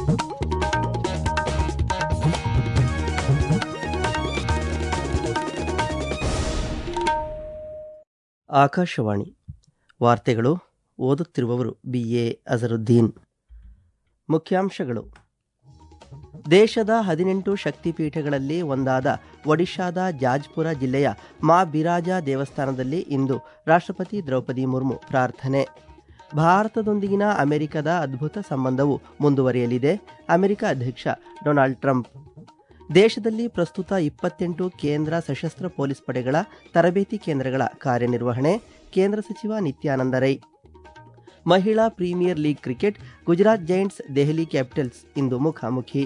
ಆಕಾಶವಾಣಿ ವಾರ್ತೆಗಳು ಓದುತ್ತಿರುವವರು B A Azharuddin ಮುಖ್ಯಾಂಶಗಳು ದೇಶದ ಹದಿನೆಂಟು ಶಕ್ತಿಪೀಠಗಳಲ್ಲಿ ಒಂದಾದ ಒಡಿಶಾದ ಜಾಜ್ಪುರ ಜಿಲ್ಲೆಯ ಮಾ ಬಿರಾಜಾ ದೇವಸ್ಥಾನದಲ್ಲಿ ಇಂದು ರಾಷ್ಟ್ರಪತಿ ದ್ರೌಪದಿ ಮುರ್ಮು ಪ್ರಾರ್ಥನೆ ಭಾರತದೊಂದಿಗಿನ ಅಮೆರಿಕದ ಅದ್ಭುತ ಸಂಬಂಧವು ಮುಂದುವರಿಯಲಿದೆ ಅಮೆರಿಕ ಅಧ್ಯಕ್ಷ ಡೊನಾಲ್ಡ್ ಟ್ರಂಪ್ ದೇಶದಲ್ಲಿ ಪ್ರಸ್ತುತ ಇಪ್ಪತ್ತೆಂಟು ಕೇಂದ್ರ ಸಶಸ್ತ್ರ ಪೊಲೀಸ್ ಪಡೆಗಳ ತರಬೇತಿ ಕೇಂದ್ರಗಳ ಕಾರ್ಯನಿರ್ವಹಣೆ ಕೇಂದ್ರ ಸಚಿವ ನಿತ್ಯಾನಂದ ರೈ ಮಹಿಳಾ premier league cricket Gujarat giants Delhi capitals ಇಂದು ಮುಖಾಮುಖಿ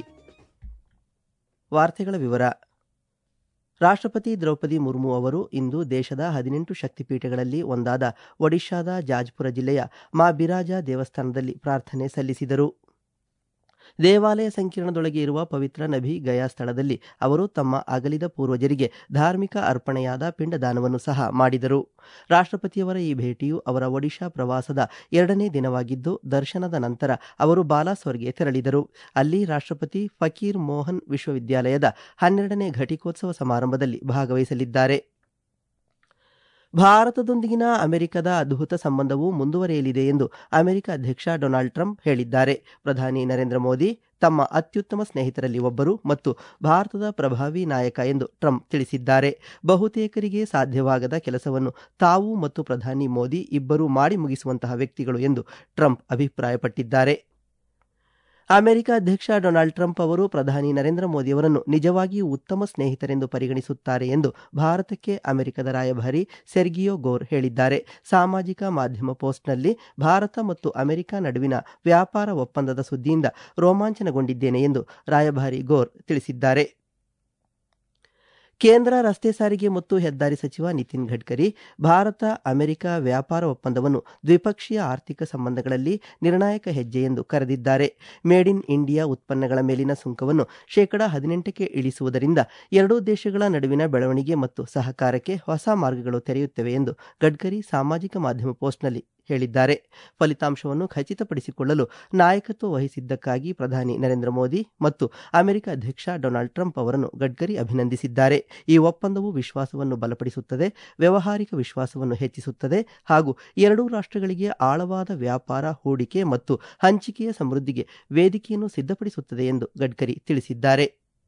ವಾರ್ತೆಗಳ ವಿವರ ರಾಷ್ಟ್ರಪತಿ ದ್ರೌಪದಿ ಮುರ್ಮು ಅವರು ಇಂದು ದೇಶದ ಹದಿನೆಂಟು ಶಕ್ತಿಪೀಠಗಳಲ್ಲಿ ಒಂದಾದ ಒಡಿಶಾದ ಜಾಜ್ಪುರ ಜಿಲ್ಲೆಯ ಮಾ ಬಿರಾಜಾ ದೇವಸ್ಥಾನದಲ್ಲಿ ಪ್ರಾರ್ಥನೆ ಸಲ್ಲಿಸಿದರು ದೇವಾಲಯ ಸಂಕೀರ್ಣದೊಳಗೆ ಇರುವ ಪವಿತ್ರ ನಭಿ ಗಯಾ ಸ್ಥಳದಲ್ಲಿ ಅವರು ತಮ್ಮ ಅಗಲಿದ ಪೂರ್ವಜರಿಗೆ ಧಾರ್ಮಿಕ ಅರ್ಪಣೆಯಾದ ಪಿಂಡದಾನವನ್ನು ಸಹ ಮಾಡಿದರು ರಾಷ್ಟ್ರಪತಿಯವರ ಈ ಭೇಟಿಯು ಅವರ ಒಡಿಶಾ ಪ್ರವಾಸದ ಎರಡನೇ ದಿನವಾಗಿದ್ದು ದರ್ಶನದ ನಂತರ ಅವರು ಬಾಲಾಸೋರ್ಗೆ ತೆರಳಿದರು ಅಲ್ಲಿ ರಾಷ್ಟ್ರಪತಿ ಫಕೀರ್ ಮೋಹನ್ ವಿಶ್ವವಿದ್ಯಾಲಯದ ಹನ್ನೆರಡನೇ ಘಟಿಕೋತ್ಸವ ಸಮಾರಂಭದಲ್ಲಿ ಭಾಗವಹಿಸಲಿದ್ದಾರೆ ಭಾರತದೊಂದಿಗಿನ ಅಮೆರಿಕದ ಅದ್ಭುತ ಸಂಬಂಧವು ಮುಂದುವರಿಯಲಿದೆ ಎಂದು ಅಮೆರಿಕ ಅಧ್ಯಕ್ಷ ಡೊನಾಲ್ಡ್ ಟ್ರಂಪ್ ಹೇಳಿದ್ದಾರೆ ಪ್ರಧಾನಿ ನರೇಂದ್ರ ಮೋದಿ ತಮ್ಮ ಅತ್ಯುತ್ತಮ ಸ್ನೇಹಿತರಲ್ಲಿ ಒಬ್ಬರು ಮತ್ತು ಭಾರತದ ಪ್ರಭಾವಿ ನಾಯಕ ಎಂದು ಟ್ರಂಪ್ ತಿಳಿಸಿದ್ದಾರೆ ಬಹುತೇಕರಿಗೆ ಸಾಧ್ಯವಾಗದ ಕೆಲಸವನ್ನು ತಾವು ಮತ್ತು ಪ್ರಧಾನಿ ಮೋದಿ ಇಬ್ಬರೂ ಮಾಡಿ ಮುಗಿಸುವಂತಹ ವ್ಯಕ್ತಿಗಳು ಎಂದು ಟ್ರಂಪ್ ಅಭಿಪ್ರಾಯಪಟ್ಟಿದ್ದಾರೆ ಅಮೆರಿಕ ಅಧ್ಯಕ್ಷ ಡೊನಾಲ್ಡ್ ಟ್ರಂಪ್ ಅವರು ಪ್ರಧಾನಿ ನರೇಂದ್ರ ಮೋದಿಯವರನ್ನು ನಿಜವಾಗಿಯೂ ಉತ್ತಮ ಸ್ನೇಹಿತರೆಂದು ಪರಿಗಣಿಸುತ್ತಾರೆ ಎಂದು ಭಾರತಕ್ಕೆ ಅಮೆರಿಕದ ರಾಯಭಾರಿ ಸೆರ್ಗಿಯೋ ಗೋರ್ ಹೇಳಿದ್ದಾರೆ ಸಾಮಾಜಿಕ ಮಾಧ್ಯಮ ಪೋಸ್ಟ್ನಲ್ಲಿ ಭಾರತ ಮತ್ತು ಅಮೆರಿಕ ನಡುವಿನ ವ್ಯಾಪಾರ ಒಪ್ಪಂದದ ಸುದ್ದಿಯಿಂದ ರೋಮಾಂಚನಗೊಂಡಿದ್ದೇನೆ ಎಂದು ರಾಯಭಾರಿ ಗೋರ್ ತಿಳಿಸಿದ್ದಾರೆ ಕೇಂದ್ರ ರಸ್ತೆ ಸಾರಿಗೆ ಮತ್ತು ಹೆದ್ದಾರಿ ಸಚಿವ ನಿತಿನ್ ಗಡ್ಕರಿ ಭಾರತ ಅಮೆರಿಕ ವ್ಯಾಪಾರ ಒಪ್ಪಂದವನ್ನು ದ್ವಿಪಕ್ಷೀಯ ಆರ್ಥಿಕ ಸಂಬಂಧಗಳಲ್ಲಿ ನಿರ್ಣಾಯಕ ಹೆಜ್ಜೆ ಎಂದು ಕರೆದಿದ್ದಾರೆ ಮೇಡ್ ಇನ್ ಇಂಡಿಯಾ ಉತ್ಪನ್ನಗಳ ಮೇಲಿನ ಸುಂಕವನ್ನು ಶೇಕಡಾ ಹದಿನೆಂಟಕ್ಕೆ ಇಳಿಸುವುದರಿಂದ ಎರಡೂ ದೇಶಗಳ ನಡುವಿನ ಬೆಳವಣಿಗೆ ಮತ್ತು ಸಹಕಾರಕ್ಕೆ ಹೊಸ ಮಾರ್ಗಗಳು ತೆರೆಯುತ್ತವೆ ಎಂದು ಗಡ್ಕರಿ ಸಾಮಾಜಿಕ ಮಾಧ್ಯಮ ಪೋಸ್ಟ್ನಲ್ಲಿ ಹೇಳಿದ್ದಾರೆ ಫಲಿತಾಂಶವನ್ನು ಖಚಿತಪಡಿಸಿಕೊಳ್ಳಲು ನಾಯಕತ್ವ ವಹಿಸಿದ್ದಕ್ಕಾಗಿ ಪ್ರಧಾನಿ ನರೇಂದ್ರ ಮೋದಿ ಮತ್ತು ಅಮೆರಿಕ ಅಧ್ಯಕ್ಷ ಡೊನಾಲ್ಡ್ ಟ್ರಂಪ್ ಅವರನ್ನು ಗಡ್ಕರಿ ಅಭಿನಂದಿಸಿದ್ದಾರೆ ಈ ಒಪ್ಪಂದವು ವಿಶ್ವಾಸವನ್ನು ಬಲಪಡಿಸುತ್ತದೆ ವ್ಯವಹಾರಿಕ ವಿಶ್ವಾಸವನ್ನು ಹೆಚ್ಚಿಸುತ್ತದೆ ಹಾಗೂ ಎರಡೂ ರಾಷ್ಟ್ರಗಳಿಗೆ ಆಳವಾದ ವ್ಯಾಪಾರ ಹೂಡಿಕೆ ಮತ್ತು ಹಂಚಿಕೆಯ ಸಮೃದ್ಧಿಗೆ ವೇದಿಕೆಯನ್ನು ಸಿದ್ಧಪಡಿಸುತ್ತದೆ ಎಂದು ಗಡ್ಕರಿ ತಿಳಿಸಿದ್ದಾರೆ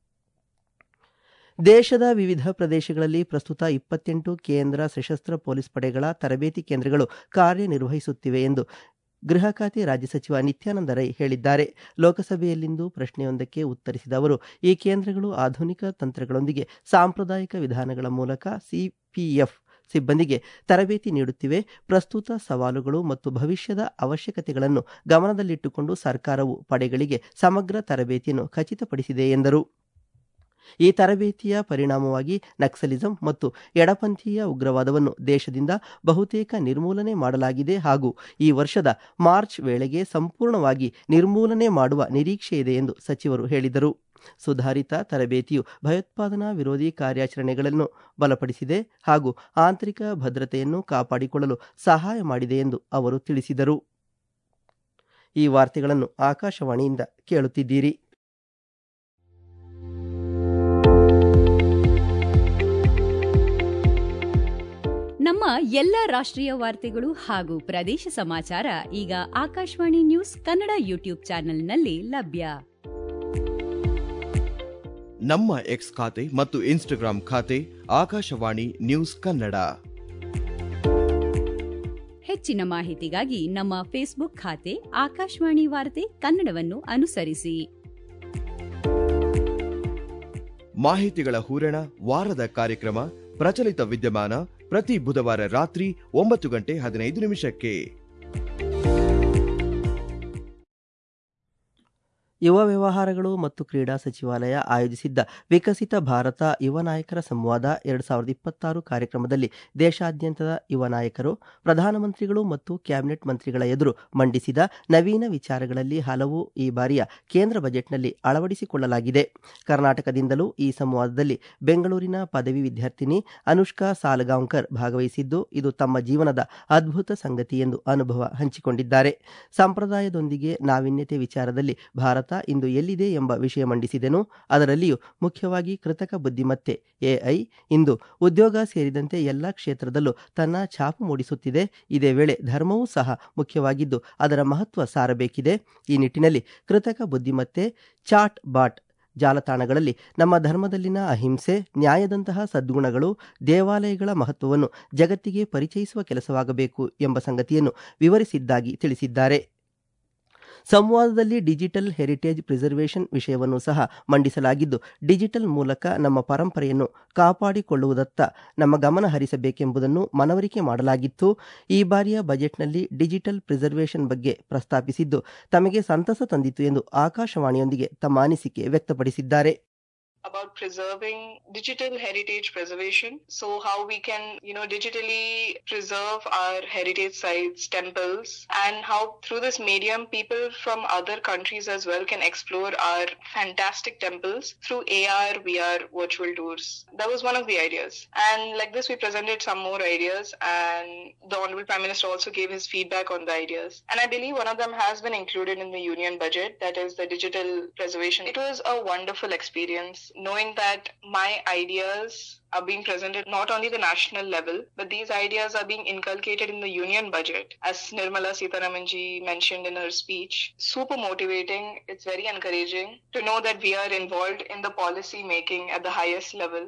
ದೇಶದ ವಿವಿಧ ಪ್ರದೇಶಗಳಲ್ಲಿ ಪ್ರಸ್ತುತ ಇಪ್ಪತ್ತೆಂಟು ಕೇಂದ್ರ ಸಶಸ್ತ್ರ ಪೊಲೀಸ್ ಪಡೆಗಳ ತರಬೇತಿ ಕೇಂದ್ರಗಳು ಕಾರ್ಯನಿರ್ವಹಿಸುತ್ತಿವೆ ಎಂದು ಗೃಹ ಖಾತೆ ರಾಜ್ಯ ಸಚಿವ ನಿತ್ಯಾನಂದ ರೈ ಹೇಳಿದ್ದಾರೆ ಲೋಕಸಭೆಯಲ್ಲಿಂದು ಪ್ರಶ್ನೆಯೊಂದಕ್ಕೆ ಉತ್ತರಿಸಿದ ಅವರು ಈ ಕೇಂದ್ರಗಳು ಆಧುನಿಕ ತಂತ್ರಗಳೊಂದಿಗೆ ಸಾಂಪ್ರದಾಯಿಕ ವಿಧಾನಗಳ ಮೂಲಕ ಸಿಪಿಎಫ್ ಸಿಬ್ಬಂದಿಗೆ ತರಬೇತಿ ನೀಡುತ್ತಿವೆ ಪ್ರಸ್ತುತ ಸವಾಲುಗಳು ಮತ್ತು ಭವಿಷ್ಯದ ಅವಶ್ಯಕತೆಗಳನ್ನು ಗಮನದಲ್ಲಿಟ್ಟುಕೊಂಡು ಸರ್ಕಾರವು ಪಡೆಗಳಿಗೆ ಸಮಗ್ರ ತರಬೇತಿಯನ್ನು ಖಚಿತಪಡಿಸಿದೆ ಎಂದರು ಈ ತರಬೇತಿಯ ಪರಿಣಾಮವಾಗಿ ನಕ್ಸಲಿಸಂ ಮತ್ತು ಎಡಪಂಥೀಯ ಉಗ್ರವಾದವನ್ನು ದೇಶದಿಂದ ಬಹುತೇಕ ನಿರ್ಮೂಲನೆ ಮಾಡಲಾಗಿದೆ ಹಾಗೂ ಈ ವರ್ಷದ ಮಾರ್ಚ್ ವೇಳೆಗೆ ಸಂಪೂರ್ಣವಾಗಿ ನಿರ್ಮೂಲನೆ ಮಾಡುವ ನಿರೀಕ್ಷೆ ಇದೆ ಎಂದು ಸಚಿವರು ಹೇಳಿದರು ಸುಧಾರಿತ ತರಬೇತಿಯು ಭಯೋತ್ಪಾದನಾ ವಿರೋಧಿ ಕಾರ್ಯಾಚರಣೆಗಳನ್ನು ಬಲಪಡಿಸಿದೆ ಹಾಗೂ ಆಂತರಿಕ ಭದ್ರತೆಯನ್ನು ಕಾಪಾಡಿಕೊಳ್ಳಲು ಸಹಾಯ ಮಾಡಿದೆ ಎಂದು ಅವರು ತಿಳಿಸಿದರು ಈ ವಾರ್ತೆಗಳನ್ನು ಆಕಾಶವಾಣಿಯಿಂದ ಕೇಳುತ್ತಿದ್ದೀರಿ ನಮ್ಮ ಎಲ್ಲ ರಾಷ್ಟ್ರೀಯ ವಾರ್ತೆಗಳು ಹಾಗೂ ಪ್ರದೇಶ ಸಮಾಚಾರ ಈಗ ಆಕಾಶವಾಣಿ ನ್ಯೂಸ್ ಕನ್ನಡ ಯೂಟ್ಯೂಬ್ ಚಾನೆಲ್ನಲ್ಲಿ ಲಭ್ಯ ನಮ್ಮ ಎಕ್ಸ್ ಖಾತೆ ಮತ್ತು ಇನ್ಸ್ಟಾಗ್ರಾಂ ಖಾತೆ ಆಕಾಶವಾಣಿ ನ್ಯೂಸ್ ಕನ್ನಡ ಹೆಚ್ಚಿನ ಮಾಹಿತಿಗಾಗಿ ನಮ್ಮ ಫೇಸ್ಬುಕ್ ಖಾತೆ ಆಕಾಶವಾಣಿ ವಾರ್ತೆ ಕನ್ನಡವನ್ನು ಅನುಸರಿಸಿ ಮಾಹಿತಿಗಳ ಹೂರಣ ವಾರದ ಕಾರ್ಯಕ್ರಮ ಪ್ರಚಲಿತ ವಿದ್ಯಮಾನ ಪ್ರತಿ ಬುಧವಾರ ರಾತ್ರಿ ಒಂಬತ್ತು ಗಂಟೆ ಹದಿನೈದು ನಿಮಿಷಕ್ಕೆ ಯುವ ವ್ಯವಹಾರಗಳು ಮತ್ತು ಕ್ರೀಡಾ ಸಚಿವಾಲಯ ಆಯೋಜಿಸಿದ್ದ ವಿಕಸಿತ ಭಾರತ ಯುವ ನಾಯಕರ ಸಂವಾದ ಎರಡು ಸಾವಿರದ ಇಪ್ಪತ್ತಾರು ಕಾರ್ಯಕ್ರಮದಲ್ಲಿ ದೇಶಾದ್ಯಂತದ ಯುವ ನಾಯಕರು ಪ್ರಧಾನಮಂತ್ರಿಗಳು ಮತ್ತು ಕ್ಯಾಬಿನೆಟ್ ಮಂತ್ರಿಗಳ ಎದುರು ಮಂಡಿಸಿದ ನವೀನ ವಿಚಾರಗಳಲ್ಲಿ ಹಲವು ಈ ಬಾರಿಯ ಕೇಂದ್ರ ಬಜೆಟ್ನಲ್ಲಿ ಅಳವಡಿಸಿಕೊಳ್ಳಲಾಗಿದೆ ಕರ್ನಾಟಕದಿಂದಲೂ ಈ ಸಂವಾದದಲ್ಲಿ ಬೆಂಗಳೂರಿನ ಪದವಿ ವಿದ್ಯಾರ್ಥಿನಿ ಅನುಷ್ಕಾ ಸಾಲಗಾಂವ್ಕರ್ ಭಾಗವಹಿಸಿದ್ದು ಇದು ತಮ್ಮ ಜೀವನದ ಅದ್ಭುತ ಸಂಗತಿ ಎಂದು ಅನುಭವ ಹಂಚಿಕೊಂಡಿದ್ದಾರೆ ಸಂಪ್ರದಾಯದೊಂದಿಗೆ ನಾವೀನ್ಯತೆ ವಿಚಾರದಲ್ಲಿ ಭಾರತ ಭಾರತ ಇಂದು ಎಲ್ಲಿದೆ ಎಂಬ ವಿಷಯ ಮಂಡಿಸಿದೆನು ಅದರಲ್ಲಿಯೂ ಮುಖ್ಯವಾಗಿ ಕೃತಕ ಬುದ್ಧಿಮತ್ತೆ ಎಐ ಇಂದು ಉದ್ಯೋಗ ಸೇರಿದಂತೆ ಎಲ್ಲ ಕ್ಷೇತ್ರದಲ್ಲೂ ತನ್ನ ಛಾಪು ಮೂಡಿಸುತ್ತಿದೆ ಇದೇ ವೇಳೆ ಧರ್ಮವೂ ಸಹ ಮುಖ್ಯವಾಗಿದ್ದು ಅದರ ಮಹತ್ವ ಸಾರಬೇಕಿದೆ ಈ ನಿಟ್ಟಿನಲ್ಲಿ ಕೃತಕ ಬುದ್ಧಿಮತ್ತೆ ಚಾಟ್ ಬಾಟ್ ಜಾಲತಾಣಗಳಲ್ಲಿ ನಮ್ಮ ಧರ್ಮದಲ್ಲಿನ ಅಹಿಂಸೆ ನ್ಯಾಯದಂತಹ ಸದ್ಗುಣಗಳು ದೇವಾಲಯಗಳ ಮಹತ್ವವನ್ನು ಜಗತ್ತಿಗೆ ಪರಿಚಯಿಸುವ ಕೆಲಸವಾಗಬೇಕು ಎಂಬ ಸಂಗತಿಯನ್ನು ವಿವರಿಸಿದ್ದಾಗಿ ತಿಳಿಸಿದ್ದಾರೆ ಸಂವಾದದಲ್ಲಿ ಡಿಜಿಟಲ್ ಹೆರಿಟೇಜ್ ಪ್ರಿಸರ್ವೇಷನ್ ವಿಷಯವನ್ನು ಸಹ ಮಂಡಿಸಲಾಗಿದ್ದು ಡಿಜಿಟಲ್ ಮೂಲಕ ನಮ್ಮ ಪರಂಪರೆಯನ್ನು ಕಾಪಾಡಿಕೊಳ್ಳುವುದತ್ತ ನಮ್ಮ ಗಮನ ಹರಿಸಬೇಕೆಂಬುದನ್ನು ಮನವರಿಕೆ ಮಾಡಲಾಗಿತ್ತು ಈ ಬಾರಿಯ ಬಜೆಟ್ನಲ್ಲಿ ಡಿಜಿಟಲ್ ಪ್ರಿಸರ್ವೇಷನ್ ಬಗ್ಗೆ ಪ್ರಸ್ತಾಪಿಸಿದ್ದು ತಮಗೆ ಸಂತಸ ತಂದಿತು ಎಂದು ಆಕಾಶವಾಣಿಯೊಂದಿಗೆ ತಮ್ಮ ಅನಿಸಿಕೆ ವ್ಯಕ್ತಪಡಿಸಿದ್ದಾರೆ about preserving digital heritage preservation. So how we can, you know, digitally preserve our heritage sites, temples, and how through this medium people from other countries as well can explore our fantastic temples through AR, VR virtual tours. That was one of the ideas. And like this, we presented some more ideas and the Honorable Prime Minister also gave his feedback on the ideas. And I believe one of them has been included in the union budget, that is the digital preservation. It was a wonderful experience knowing that my ideas are being presented not only the national level, but these ideas are being inculcated in the union budget. As Nirmala Sitaramanji mentioned in her speech, super motivating. It's very encouraging to know that we are involved in the policy making at the highest level.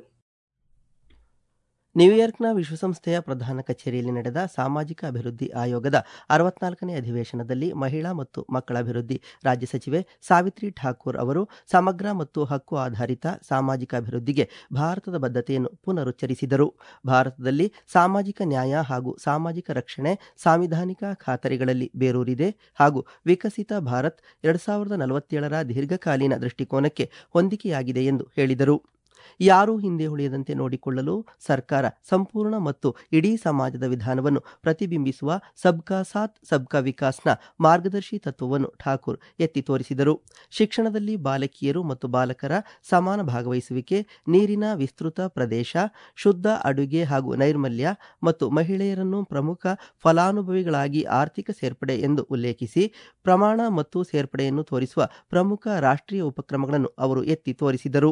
ನ್ಯೂಯಾರ್ಕ್ನ ವಿಶ್ವಸಂಸ್ಥೆಯ ಪ್ರಧಾನ ಕಚೇರಿಯಲ್ಲಿ ನಡೆದ ಸಾಮಾಜಿಕ ಅಭಿವೃದ್ಧಿ ಆಯೋಗದ ಅರವತ್ನಾಲ್ಕನೇ ಅಧಿವೇಶನದಲ್ಲಿ ಮಹಿಳಾ ಮತ್ತು ಮಕ್ಕಳ ಅಭಿವೃದ್ಧಿ ರಾಜ್ಯ ಸಚಿವೆ ಸಾವಿತ್ರಿ ಠಾಕೂರ್ ಅವರು ಸಮಗ್ರ ಮತ್ತು ಹಕ್ಕು ಆಧಾರಿತ ಸಾಮಾಜಿಕ ಅಭಿವೃದ್ಧಿಗೆ ಭಾರತದ ಬದ್ಧತೆಯನ್ನು ಪುನರುಚ್ಚರಿಸಿದರು ಭಾರತದಲ್ಲಿ ಸಾಮಾಜಿಕ ನ್ಯಾಯ ಹಾಗೂ ಸಾಮಾಜಿಕ ರಕ್ಷಣೆ ಸಾಂವಿಧಾನಿಕ ಖಾತರಿಗಳಲ್ಲಿ ಬೇರೂರಿದೆ ಹಾಗೂ ವಿಕಸಿತ ಭಾರತ್ ಎರಡು ಸಾವಿರದ ನಲವತ್ತೇಳರ ದೀರ್ಘಕಾಲೀನ ದೃಷ್ಟಿಕೋನಕ್ಕೆ ಹೊಂದಿಕೆಯಾಗಿದೆ ಎಂದು ಹೇಳಿದರು ಯಾರೂ ಹಿಂದೆ ಉಳಿಯದಂತೆ ನೋಡಿಕೊಳ್ಳಲು ಸರ್ಕಾರ ಸಂಪೂರ್ಣ ಮತ್ತು ಇಡೀ ಸಮಾಜದ ವಿಧಾನವನ್ನು ಪ್ರತಿಬಿಂಬಿಸುವ ಸಬ್ಕಾ ಸಾಥ್ ಸಬ್ಕಾ ವಿಕಾಸ್ನ ಮಾರ್ಗದರ್ಶಿ ತತ್ವವನ್ನು ಠಾಕೂರ್ ಎತ್ತಿ ತೋರಿಸಿದರು ಶಿಕ್ಷಣದಲ್ಲಿ ಬಾಲಕಿಯರು ಮತ್ತು ಬಾಲಕರ ಸಮಾನ ಭಾಗವಹಿಸುವಿಕೆ ನೀರಿನ ವಿಸ್ತೃತ ಪ್ರದೇಶ ಶುದ್ಧ ಅಡುಗೆ ಹಾಗೂ ನೈರ್ಮಲ್ಯ ಮತ್ತು ಮಹಿಳೆಯರನ್ನು ಪ್ರಮುಖ ಫಲಾನುಭವಿಗಳಾಗಿ ಆರ್ಥಿಕ ಸೇರ್ಪಡೆ ಎಂದು ಉಲ್ಲೇಖಿಸಿ ಪ್ರಮಾಣ ಮತ್ತು ಸೇರ್ಪಡೆಯನ್ನು ತೋರಿಸುವ ಪ್ರಮುಖ ರಾಷ್ಟ್ರೀಯ ಉಪಕ್ರಮಗಳನ್ನು ಅವರು ಎತ್ತಿ ತೋರಿಸಿದರು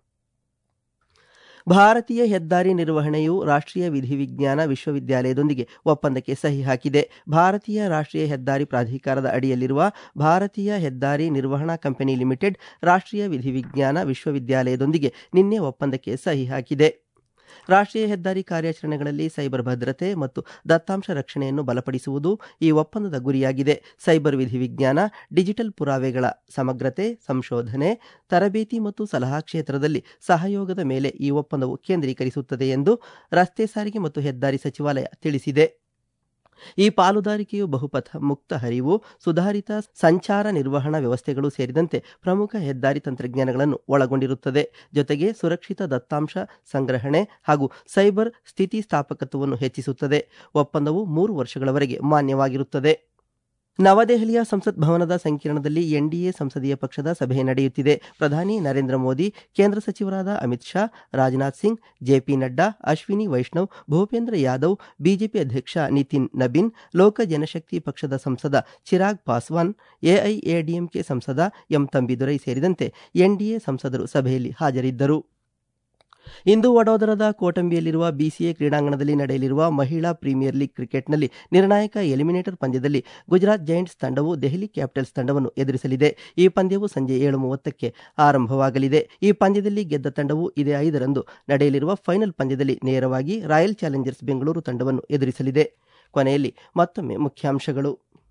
ಭಾರತೀಯ ಹೆದ್ದಾರಿ ನಿರ್ವಹಣೆಯು ರಾಷ್ಟ್ರೀಯ ವಿಧಿವಿಜ್ಞಾನ ವಿಶ್ವವಿದ್ಯಾಲಯದೊಂದಿಗೆ ಒಪ್ಪಂದಕ್ಕೆ ಸಹಿ ಹಾಕಿದೆ ಭಾರತೀಯ ರಾಷ್ಟ್ರೀಯ ಹೆದ್ದಾರಿ ಪ್ರಾಧಿಕಾರದ ಅಡಿಯಲ್ಲಿರುವ ಭಾರತೀಯ ಹೆದ್ದಾರಿ ನಿರ್ವಹಣಾ ಕಂಪನಿ ಲಿಮಿಟೆಡ್ ರಾಷ್ಟ್ರೀಯ ವಿಧಿವಿಜ್ಞಾನ ವಿಶ್ವವಿದ್ಯಾಲಯದೊಂದಿಗೆ ನಿನ್ನೆ ಒಪ್ಪಂದಕ್ಕೆ ಸಹಿ ಹಾಕಿದೆ ರಾಷ್ಟ್ರೀಯ ಹೆದ್ದಾರಿ ಕಾರ್ಯಾಚರಣೆಗಳಲ್ಲಿ ಸೈಬರ್ ಭದ್ರತೆ ಮತ್ತು ದತ್ತಾಂಶ ರಕ್ಷಣೆಯನ್ನು ಬಲಪಡಿಸುವುದು ಈ ಒಪ್ಪಂದದ ಗುರಿಯಾಗಿದೆ ಸೈಬರ್ ವಿಧಿವಿಜ್ಞಾನ ಡಿಜಿಟಲ್ ಪುರಾವೆಗಳ ಸಮಗ್ರತೆ ಸಂಶೋಧನೆ ತರಬೇತಿ ಮತ್ತು ಸಲಹಾ ಕ್ಷೇತ್ರದಲ್ಲಿ ಸಹಯೋಗದ ಮೇಲೆ ಈ ಒಪ್ಪಂದವು ಕೇಂದ್ರೀಕರಿಸುತ್ತದೆ ಎಂದು ರಸ್ತೆ ಸಾರಿಗೆ ಮತ್ತು ಹೆದ್ದಾರಿ ಸಚಿವಾಲಯ ತಿಳಿಸಿದೆ ಈ ಪಾಲುದಾರಿಕೆಯು ಬಹುಪಥ ಮುಕ್ತ ಹರಿವು ಸುಧಾರಿತ ಸಂಚಾರ ನಿರ್ವಹಣಾ ವ್ಯವಸ್ಥೆಗಳು ಸೇರಿದಂತೆ ಪ್ರಮುಖ ಹೆದ್ದಾರಿ ತಂತ್ರಜ್ಞಾನಗಳನ್ನು ಒಳಗೊಂಡಿರುತ್ತದೆ ಜೊತೆಗೆ ಸುರಕ್ಷಿತ ದತ್ತಾಂಶ ಸಂಗ್ರಹಣೆ ಹಾಗೂ ಸೈಬರ್ ಸ್ಥಿತಿಸ್ಥಾಪಕತ್ವವನ್ನು ಹೆಚ್ಚಿಸುತ್ತದೆ ಒಪ್ಪಂದವು ಮೂರು ವರ್ಷಗಳವರೆಗೆ ಮಾನ್ಯವಾಗಿರುತ್ತದೆ ನವದೆಹಲಿಯ ಸಂಸತ್ ಭವನದ ಸಂಕೀರ್ಣದಲ್ಲಿ ಎನ್ಡಿಎ ಸಂಸದೀಯ ಪಕ್ಷದ ಸಭೆ ನಡೆಯುತ್ತಿದೆ ಪ್ರಧಾನಿ ನರೇಂದ್ರ ಮೋದಿ ಕೇಂದ್ರ ಸಚಿವರಾದ ಅಮಿತ್ ಶಾ ರಾಜನಾಥ್ ಸಿಂಗ್ ಜೆಪಿ ನಡ್ಡಾ ಅಶ್ವಿನಿ ವೈಷ್ಣವ್ ಭೂಪೇಂದ್ರ ಯಾದವ್ ಬಿಜೆಪಿ ಅಧ್ಯಕ್ಷ ನಿತಿನ್ ನಬೀನ್ ಲೋಕ ಜನಶಕ್ತಿ ಪಕ್ಷದ ಸಂಸದ ಚಿರಾಗ್ ಪಾಸ್ವಾನ್ ಎಐಎಡಿಎಂಕೆ ಸಂಸದ ಎಂ ತಂಬಿದುರೈ ಸೇರಿದಂತೆ ಎನ್ಡಿಎ ಸಂಸದರು ಸಭೆಯಲ್ಲಿ ಹಾಜರಿದ್ದರು ಇಂದು ವಡೋದರದ ಕೋಟಂಬಿಯಲ್ಲಿರುವ ಬಿಸಿಎ ಕ್ರೀಡಾಂಗಣದಲ್ಲಿ ನಡೆಯಲಿರುವ ಮಹಿಳಾ ಪ್ರೀಮಿಯರ್ ಲೀಗ್ ಕ್ರಿಕೆಟ್ನಲ್ಲಿ ನಿರ್ಣಾಯಕ ಎಲಿಮಿನೇಟರ್ ಪಂದ್ಯದಲ್ಲಿ ಗುಜರಾತ್ ಜೈಂಟ್ಸ್ ತಂಡವು ದೆಹಲಿ ಕ್ಯಾಪಿಟಲ್ಸ್ ತಂಡವನ್ನು ಎದುರಿಸಲಿದೆ ಈ ಪಂದ್ಯವು ಸಂಜೆ ಏಳು ಮೂವತ್ತಕ್ಕೆ ಆರಂಭವಾಗಲಿದೆ ಈ ಪಂದ್ಯದಲ್ಲಿ ಗೆದ್ದ ತಂಡವು ಇದೇ ಐದರಂದು ನಡೆಯಲಿರುವ ಫೈನಲ್ ಪಂದ್ಯದಲ್ಲಿ ನೇರವಾಗಿ ರಾಯಲ್ ಚಾಲೆಂಜರ್ಸ್ ಬೆಂಗಳೂರು ತಂಡವನ್ನು ಎದುರಿಸಲಿದೆ ಕೊನೆಯಲ್ಲಿ ಮತ್ತೊಮ್ಮೆ ಮುಖ್ಯಾಂಶಗಳು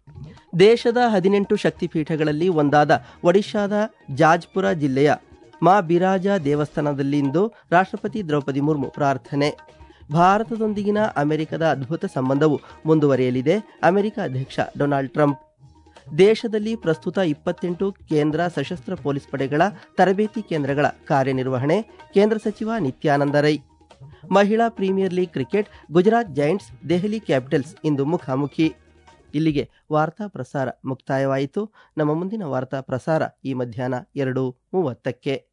ದೇಶದ ಹದಿನೆಂಟು ಶಕ್ತಿಪೀಠಗಳಲ್ಲಿ ಒಂದಾದ ಒಡಿಶಾದ ಜಾಜ್ಪುರ ಜಿಲ್ಲೆಯ ಮಾ ಬಿರಾಜ ದೇವಸ್ಥಾನದಲ್ಲಿಂದು ರಾಷ್ಟ್ರಪತಿ ದ್ರೌಪದಿ ಮುರ್ಮು ಪ್ರಾರ್ಥನೆ ಭಾರತದೊಂದಿಗಿನ ಅಮೆರಿಕದ ಅದ್ಭುತ ಸಂಬಂಧವು ಮುಂದುವರಿಯಲಿದೆ ಅಮೆರಿಕ ಅಧ್ಯಕ್ಷ ಡೊನಾಲ್ಡ್ ಟ್ರಂಪ್ ದೇಶದಲ್ಲಿ ಪ್ರಸ್ತುತ ಇಪ್ಪತ್ತೆಂಟು ಕೇಂದ್ರ ಸಶಸ್ತ್ರ ಪೊಲೀಸ್ ಪಡೆಗಳ ತರಬೇತಿ ಕೇಂದ್ರಗಳ ಕಾರ್ಯನಿರ್ವಹಣೆ ಕೇಂದ್ರ ಸಚಿವ ನಿತ್ಯಾನಂದ ರೈ ಮಹಿಳಾ premier league cricket Gujarat giants Delhi capitals ಇಂದು ಮುಖಾಮುಖಿ ಇಲ್ಲಿಗೆ ವಾರ್ತಾ ಪ್ರಸಾರ ಮುಕ್ತಾಯವಾಯಿತು ನಮ್ಮ ಮುಂದಿನ ವಾರ್ತಾ ಪ್ರಸಾರ ಈ ಮಧ್ಯಾಹ್ನ ಎರಡು ಮೂವತ್ತಕ್ಕೆ